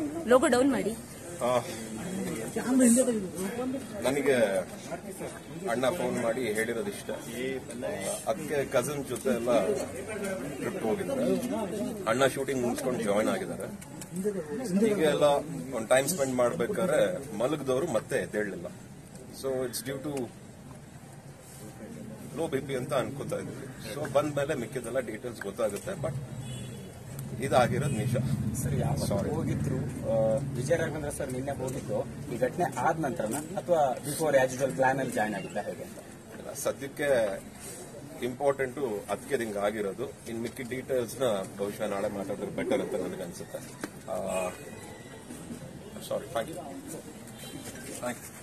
Logo down ಮಾಡಿ ಆ, ನನಗೆ ಅಣ್ಣ ಫೋನ್ ಮಾಡಿ ಹೇಳಿರೋದಿಷ್ಟ ಅದಕ್ಕೆ ಕಸಿನ್ ಜೊತೆ ಎಲ್ಲ ಟ್ರಿಪ್ ಹೋಗಿದ್ದಾರೆ ಅಣ್ಣ ಶೂಟಿಂಗ್ ಮುಗಿಸ್ಕೊಂಡು ಜಾಯ್ನ್ ಆಗಿದ್ದಾರೆ ಈಗ ಎಲ್ಲ ಒಂದು ಟೈಮ್ ಸ್ಪೆಂಡ್ ಮಾಡ್ಬೇಕಾದ್ರೆ ಮಲಗದವರು ಮತ್ತೆ ಎದ್ದೇಳಲಿಲ್ಲ so it's due to low B P ಅಂತ ಅನ್ಕೋತಾ ಇದ್ವಿ ಸೊ ಬಂದ್ಮೇಲೆ ಮಿಕ್ಕಿದೆಲ್ಲ ಡೀಟೇಲ್ಸ್ ಗೊತ್ತಾಗುತ್ತೆ ಬಟ್ ಇದಾಗಿರೋದು ನಿಜ ಸರ್ ಯಾವಾಗ Sorry. ಹೋಗಿದ್ರು ಆ, ವಿಜಯ ರಾಘವೇಂದ್ರ ಸರ್ ನಿನ್ನೆ ಹೋಗಿದ್ದು ಈ ಘಟನೆ ಆದ ನಂತರನ ಅಥವಾ ಬಿಫೋರ್ ಆಸ್ ಯೂಶಲ್ ಪ್ಲಾನ್ ಅಲ್ಲಿ ಜಾಯ್ನ್ ಆಗಿದ್ದ ಹೇಗೆ ಅಂತ ಇಲ್ಲ, ಸದ್ಯಕ್ಕೆ ಇಂಪಾರ್ಟೆಂಟು ಅದಕ್ಕೆ ಹಿಂಗೆ ಆಗಿರೋದು ಇನ್ ಮಿಕ್ಕಿ ಡೀಟೇಲ್ಸ್ ನ ಬಹುಶಃ ನಾಳೆ ಮಾತಾಡಿದ್ರೆ ಬೆಟರ್ ಅಂತ ನನಗೆ ಅನ್ಸುತ್ತೆ sorry thank you thank you